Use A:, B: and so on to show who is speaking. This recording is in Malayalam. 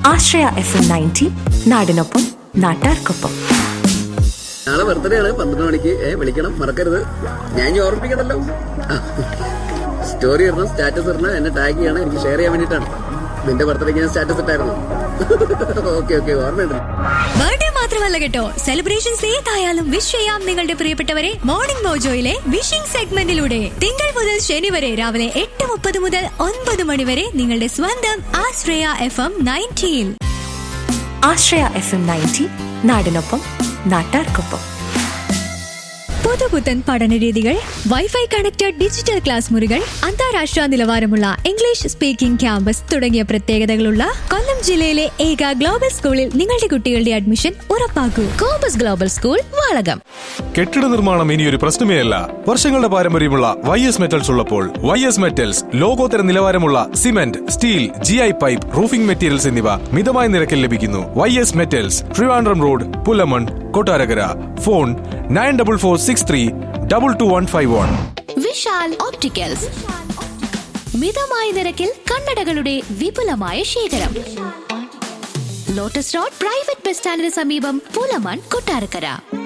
A: ആശ്രയ എഫ് എം നയൻറ്റി നാടിനൊപ്പം നാട്ടാർക്കൊപ്പം
B: നാളെ ബർത്ത്ഡേ ആണ് പന്ത്രണ്ട് മണിക്ക് ഏ വിളിക്കണം മറക്കരുത് ഞാൻ ഇനി ഓർമ്മിപ്പിക്കണല്ലോ സ്റ്റോറി ഇടണം സ്റ്റാറ്റസ് ഇടണം എന്നെ ടാഗ് ചെയ്യണം എനിക്ക് ഷെയർ ചെയ്യാൻ വേണ്ടിയിട്ടാണ് നിന്റെ ബർത്ത്ഡേക്ക് ഞാൻ സ്റ്റാറ്റസ് ഇട്ടായിരുന്നു ഓക്കെ ഓക്കെ ഓർമ്മയുണ്ട്
C: ബർത്ത്ഡേ മാത്രമല്ല കേട്ടോ സെലിബ്രേഷൻസ് ഏതായാലും വിഷ് ചെയ്യാം നിങ്ങളുടെ പ്രിയപ്പെട്ടവരെ മോർണിംഗ് മോജോയിലെ വിഷിംഗ് സെഗ്മെന്റിലൂടെ തിങ്കൾ മുതൽ ശനി വരെ രാവിലെ എട്ട് മുപ്പത് മുതൽ ഒൻപത് മണി വരെ നിങ്ങളുടെ സ്വന്തം Ashraya F M nineteen
A: Ashraya F M ninety നാടിനൊപ്പം നാട്ടാർക്കൊപ്പം
C: പുതുപുത്തൻ പഠനരീതികൾ വൈഫൈ കണക്റ്റഡ് ഡിജിറ്റൽ ക്ലാസ് മുറികൾ അന്താരാഷ്ട്ര നിലവാരമുള്ള ഇംഗ്ലീഷ് സ്പീക്കിംഗ് ക്യാമ്പസ് തുടങ്ങിയ പ്രത്യേകതകളുള്ള കൊല്ലം ജില്ലയിലെ ഏക ഗ്ലോബൽ സ്കൂളിൽ നിങ്ങളുടെ കുട്ടികളുടെ അഡ്മിഷൻ ഉറപ്പാക്കൂ കോമ്പസ് ഗ്ലോബൽ സ്കൂൾ വാളകം
D: കെട്ടിട നിർമ്മാണം ഇനി ഒരു പ്രശ്നമേ അല്ല വർഷങ്ങളുടെ പാരമ്പര്യമുള്ള വൈ എസ് മെറ്റൽസ് ഉള്ളപ്പോൾ വൈ എസ് മെറ്റൽസ് ലോകോത്തര നിലവാരമുള്ള cement steel G I pipe roofing materials എന്നിവ മിതമായ നിരക്കിൽ ലഭിക്കുന്നു Y S metals Trivandrum road Pulamon Kottarakkara phone nine double four six three double two one five one
E: Vishal opticals മിതമായ നിരക്കിൽ കണ്ണടകളുടെ വിപുലമായ ശേഖരം ലോട്ടസ് റോഡ് പ്രൈവറ്റ് ബസ് സ്റ്റാൻഡിന് സമീപം പൂലമാൻ കൊട്ടാരക്കര